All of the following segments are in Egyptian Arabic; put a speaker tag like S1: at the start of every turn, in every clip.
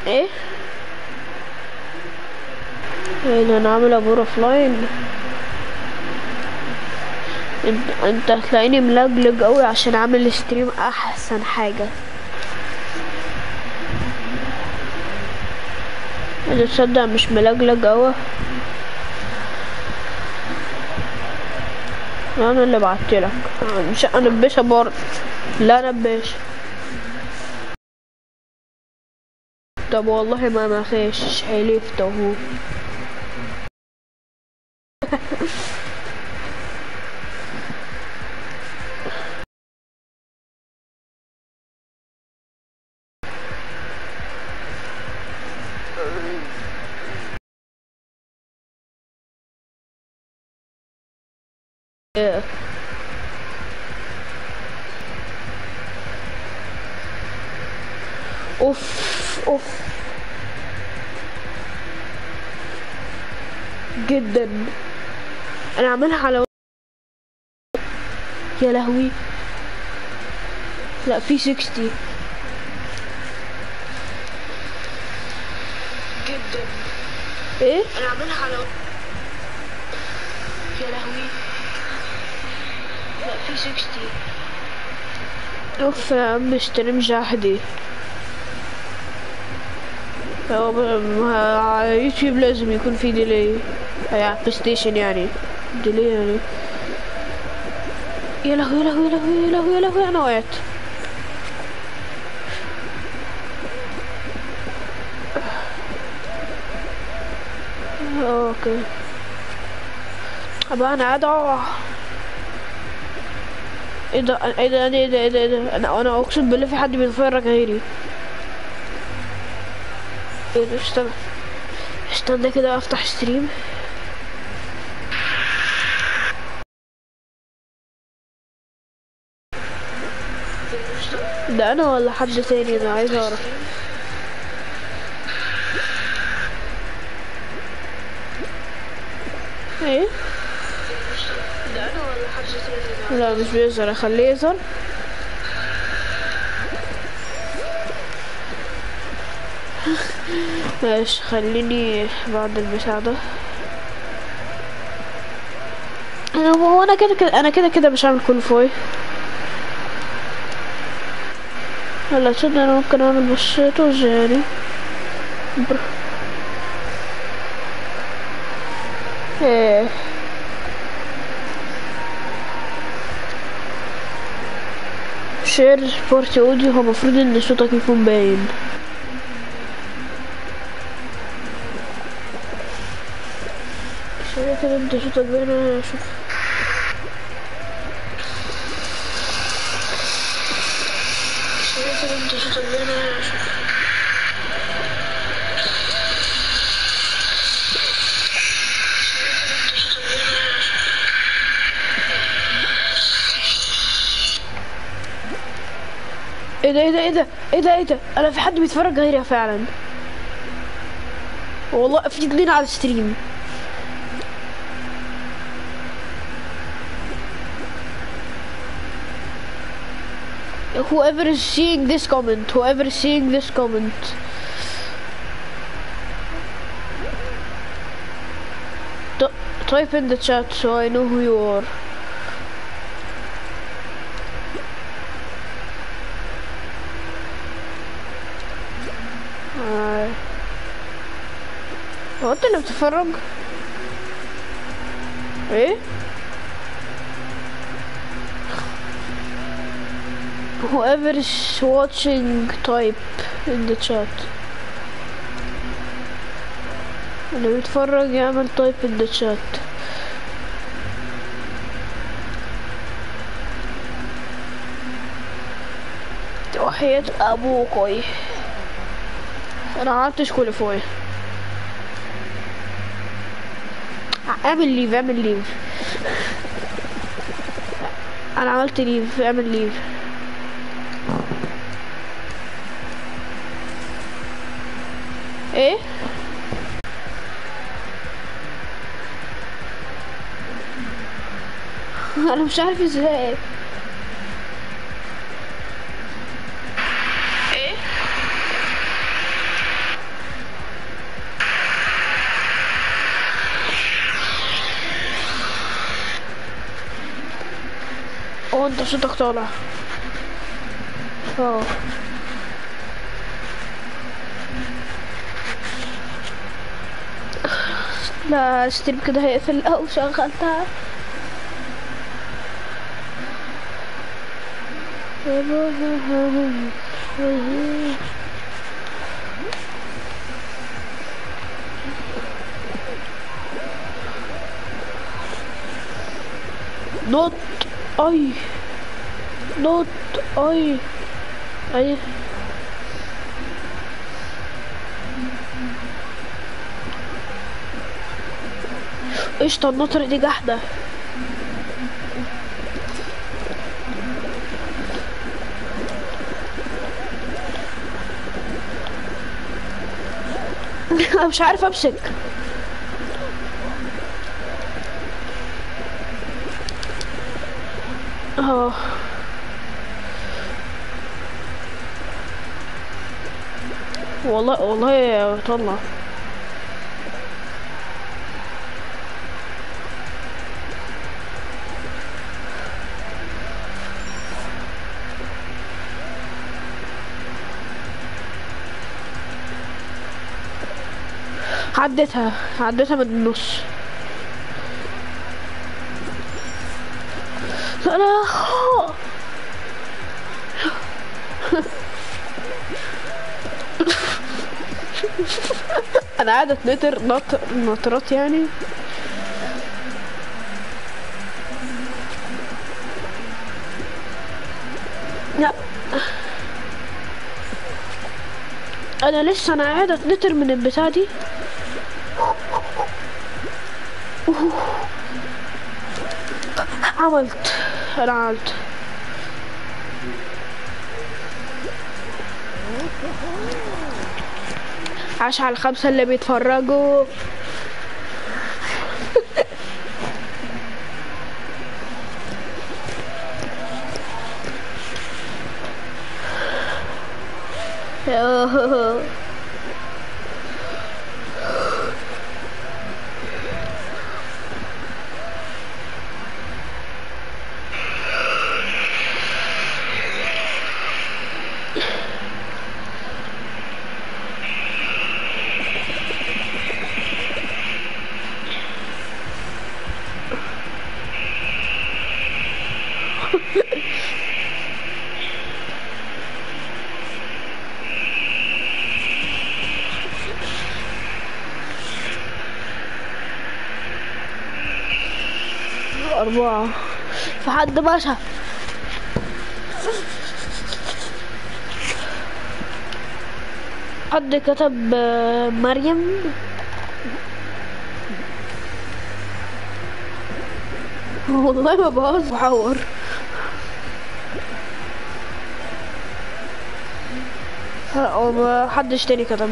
S1: ايه ايه ده انا عامل ابور اوف لاين انت انت هتلاقيني ملجلج قوي عشان عامل ستريم احسن حاجه اذا تصدق مش ملجلج قوي انا اللي بعتلك مش انا باشا برضه لا انا باشا طب والله ما ما خيش حلفت اهو Yeah. اوف اوف جدا انا عاملها على يا لهوي لا في 60 جدا ايه انا عاملها على يا لهوي لا في 60 اوف يا عم اشتري جاحدي هو ب- على يوتيوب لازم يكون في ديلي أي على بلاي ستيشن يعني ديلي يعني يا لهوي يا لهوي يا لهوي يا لهوي يا لهوي انا وقعت اوكي ابقى انا قاعد أقع. ايه ده ايه ده ايه ده ايه ده ايه ده انا انا اقسم بالله في حد بيتفرج غيري ايه ده استنى استنى كده افتح ستريم ده انا ولا حد تاني انا عايز اعرف ايه ده انا ولا حد تاني لا مش بيظهر اخليه يظهر ماشي خليني بعد البتاع ده انا هو انا كده كده انا كده كده مش هعمل كل فوي هلا تصدق انا ممكن اعمل بس توز يعني بر. ايه شير بارتي اوديو هو المفروض ان صوتك يكون باين شوية كده انت صوتك باين انا اشوف شوية كده انت صوتك باين انا اشوف ايه ده ايه ده ايه ده ايه ده ايه ده انا في حد بيتفرج غيري فعلا والله في اتنين على الستريم whoever is seeing this comment, whoever is seeing this comment. T- type in the chat so I know who you are. آه. هو انت اللي بتتفرج؟ ايه؟ whoever is watching type in the chat اللي بيتفرج يعمل تايب in the chat وحياة ابوكوي انا عملتش كل فوي اعمل ليف اعمل ليف انا عملت ليف اعمل ليف ايه انا مش عارف ازاي ايه انت صوتك طالع اه لا ستريم كده هيقفل او شغلتها نوت اي نوت اي اي قشطة النطر دي جحدة انا مش عارف امسك اه والله والله طلع عديتها عديتها من النص انا انا قاعدة اتنطر نط نطرات يعني لا انا لسه انا قاعدة اتنطر من البتاع دي عملت انا عملت عاش على الخمسة اللي بيتفرجوا أربعة في حد مشى حد كتب آه، مريم والله ما بهزر بحور لا ما حدش تاني كتب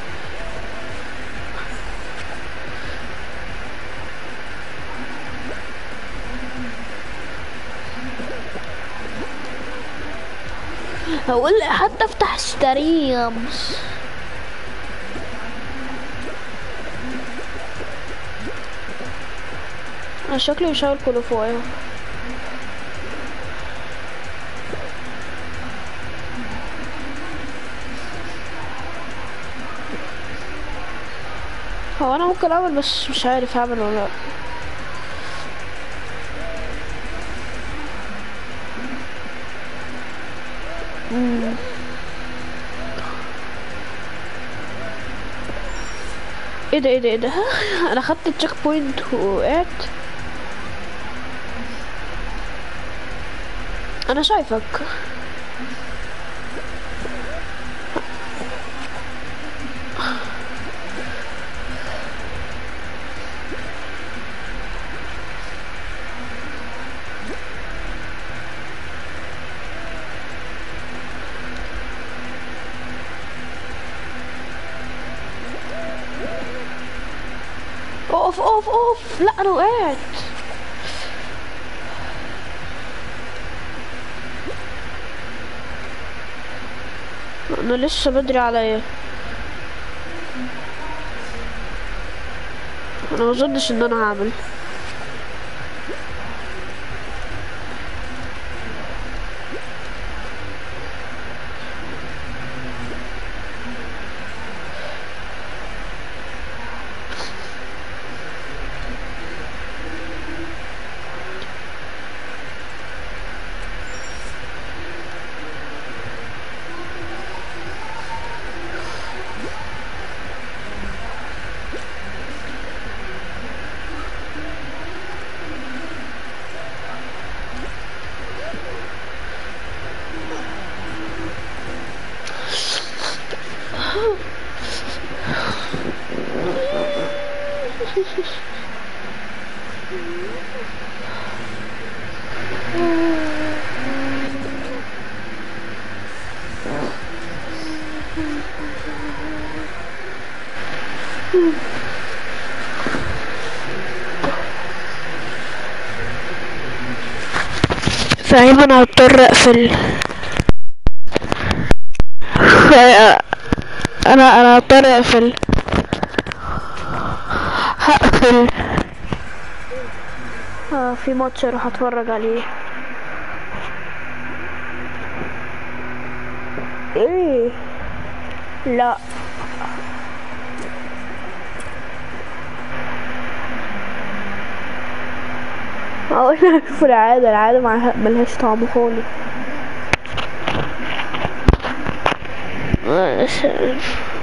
S1: هقول حتى افتح ستريمز انا شكلي مشغل كله فوقيا هو انا ممكن اعمل بس مش عارف اعمل ولا لا مم. ايه ده ايه ده ايه ده انا خدت التشيك بوينت ووقعت انا شايفك اوف اوف اوف لا انا وقعت انا لسه بدري عليا انا ما اظنش ان انا هعمل فاهم انا هضطر اقفل انا انا هضطر اقفل هقفل اه في ماتش اروح اتفرج عليه ايه لا اقول لك في العادة العادة مع- ملهاش طعم خالص